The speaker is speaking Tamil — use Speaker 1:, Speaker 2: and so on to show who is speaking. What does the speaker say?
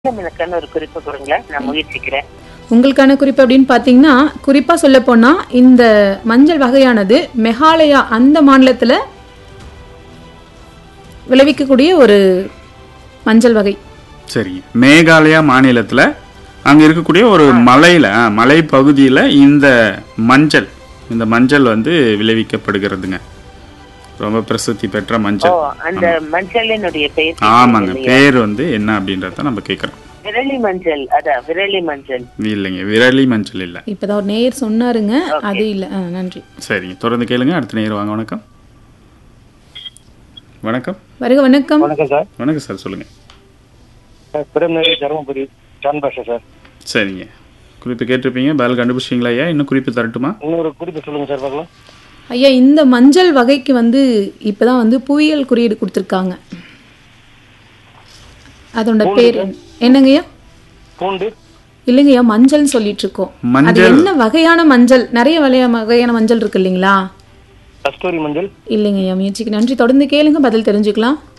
Speaker 1: எனக்கான ஒரு குறிப்பு கொடுங்களேன் நான் முயற்சிக்கிறேன்
Speaker 2: உங்களுக்கான குறிப்பு அப்படின்னு பார்த்தீங்கன்னா குறிப்பாக சொல்ல போனால் இந்த மஞ்சள் வகையானது மெகாலயா அந்த மாநிலத்தில் விளைவிக்கக்கூடிய ஒரு மஞ்சள் வகை
Speaker 3: சரிங்க மேகாலயா மாநிலத்தில் அங்கே இருக்கக்கூடிய ஒரு மலையில் மலை பகுதியில் இந்த மஞ்சள் இந்த மஞ்சள் வந்து விளைவிக்கப்படுகிறதுங்க ரொம்ப பிரசித்தி பெற்ற
Speaker 1: ஓ
Speaker 3: மஞ்சள்
Speaker 1: அந்த மஞ்சளினுடைய பெயர்
Speaker 3: ஆமாங்க பேர் வந்து என்ன அப்படின்றத நம்ம கேட்குறோம்
Speaker 1: விரலி மஞ்சள் அதான் விரலி மஞ்சள்
Speaker 3: இல்லைங்க விரலி மஞ்சள் இல்லை
Speaker 2: இப்போதான் ஒரு நேயர் சொன்னாருங்க அது இல்லை ஆ நன்றி
Speaker 3: சரிங்க தொடர்ந்து கேளுங்க அடுத்த நேரம் வாங்க வணக்கம் வணக்கம்
Speaker 2: வருக வணக்கம்
Speaker 4: வணக்கம் சார்
Speaker 3: வணக்கம் சார் சொல்லுங்க
Speaker 4: sir Premnagar Dharmapuri John Basha sir
Speaker 3: சரிங்க குறிப்பு கேட்டிருப்பீங்க பதில் கண்டுபிடிச்சிங்களா ஐயா இன்னும் குறிப்பு தரட்டுமா
Speaker 4: இன்னொரு குறிப்பு சொல்லுங்க சார் பார்க்கலாம்
Speaker 2: ஐயா இந்த மஞ்சள் வகைக்கு வந்து இப்பதான் வந்து புவியியல் குறியீடு கொடுத்துருக்காங்க அதோட பேர் என்ன- என்னங்கய்யா
Speaker 4: பூண்டு
Speaker 2: இல்லைங்கய்யா மஞ்சள்னு சொல்லிட்டு இருக்கோம் அது
Speaker 3: மஞ்சள்
Speaker 2: என்ன வகையான மஞ்சள் நிறைய வகைய வகையான மஞ்சள் இருக்கு இல்லைங்களா
Speaker 4: கஸ்தூரி மஞ்சள்
Speaker 2: இல்லைங்கய்யா முயற்சிக்கு நன்றி தொடர்ந்து கேளுங்க பதில் தெரிஞ்சுக்கலாம்